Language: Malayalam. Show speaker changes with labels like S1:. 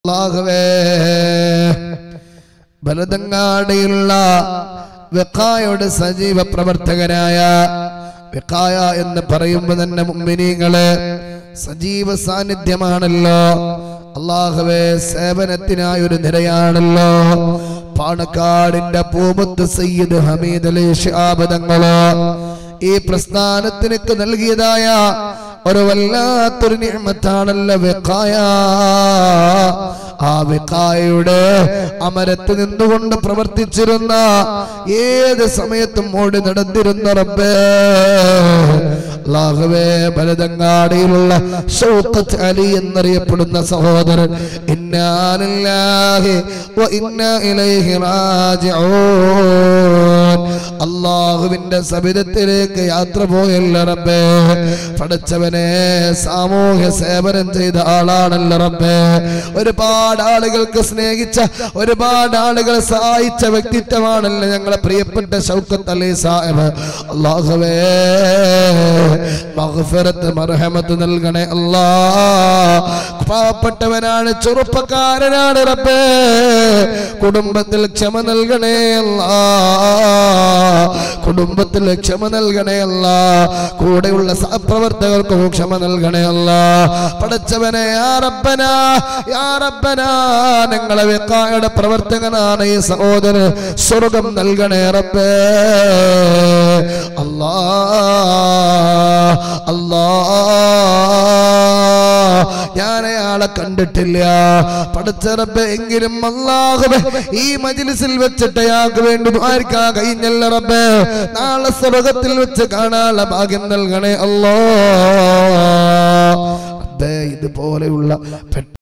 S1: അല്ലാഹുവേ ബലതങ്ങാടിയുള്ള വെക്കായുടെ സജീവ പ്രവർത്തകനായ വെക്കായ എന്ന് പറയുമ്പോ തന്നെ മുമ്പിനീങ്ങള് സജീവ സാന്നിധ്യമാണല്ലോ അള്ളാഹുവേ സേവനത്തിനായ ഒരു നിരയാണല്ലോ പാണക്കാടിന്റെ പൂമത്ത് സയ്യിദ് ഹമീദ് അലി ഷിഹാബദങ്ങളോ ഈ പ്രസ്ഥാനത്തിനൊക്കെ നൽകിയതായ ഒരു വല്ലാത്തൊരു നിയമത്താണല്ലോ വെക്കായ ആ വിക്കായയുടെ അമരത്ത് നിന്നുകൊണ്ട് പ്രവർത്തിച്ചിരുന്ന ഏത് സമയത്തും ഓടി നടന്നിരുന്ന റബ്ബേ അല്ലാഹുവേ ബലതങ്ങാടിയിലുള്ള ഷൗക്കത്ത് അലി എന്നറിയപ്പെടുന്ന സഹോദരൻ ഇന്നാലില്ലാഹി വ ഇന്നാ ഇലൈഹി റാജിഊൻ അള്ളാഹുവിന്റെ സബിതത്തിലേക്ക് യാത്ര പോയല്ല റബ്ബേ പഠിച്ചവനെ സാമൂഹ്യ സേവനം ചെയ്ത ആളാണല്ലോ റബ്ബേ ഒരുപാട് ആളുകൾക്ക് സ്നേഹിച്ച ഒരുപാട് ആളുകളെ സഹായിച്ച വ്യക്തിത്വമാണല്ലോ ഞങ്ങളെ പ്രിയപ്പെട്ട ഷൗക്കത്ത് അലി സാഹിബ് അള്ളാഹുവേ മഗ്ഫിറത്ത് മർഹമത്ത് നൽകണേ അല്ലാ പാവപ്പെട്ടവനാണ് ചെറുപ്പക്കാരനാണ് റബ്ബേ കുടുംബത്തിൽ ക്ഷമ നൽകണേ അല്ലാ കുടുംബത്തിൽ ക്ഷമ നൽകണേ അല്ല കൂടെയുള്ള സഹപ്രവർത്തകർക്കും ക്ഷമ നൽകണേ അല്ല പടച്ചവനെ യാറപ്പന യാറപ്പന നിങ്ങളെ വെക്കായുടെ പ്രവർത്തകനാണ് ഈ സഹോദരൻ സ്വർഗം നൽകണേ റബ്ബേ അല്ലാ അല്ലാ ഞാൻ അയാളെ കണ്ടിട്ടില്ല പടച്ചറബ് എങ്കിലും അല്ലാഹുവേ ഈ മജിലിസിൽ വെച്ചിട്ട് അയാൾക്ക് വേണ്ടി ആർക്കാ കഴിഞ്ഞല്ല റബ്ബേ നാളെ സ്വർഗത്തിൽ വെച്ച് കാണാനുള്ള ഭാഗ്യം നൽകണേ അല്ലോ റബ്ബേ ഇതുപോലെയുള്ള പെട്ട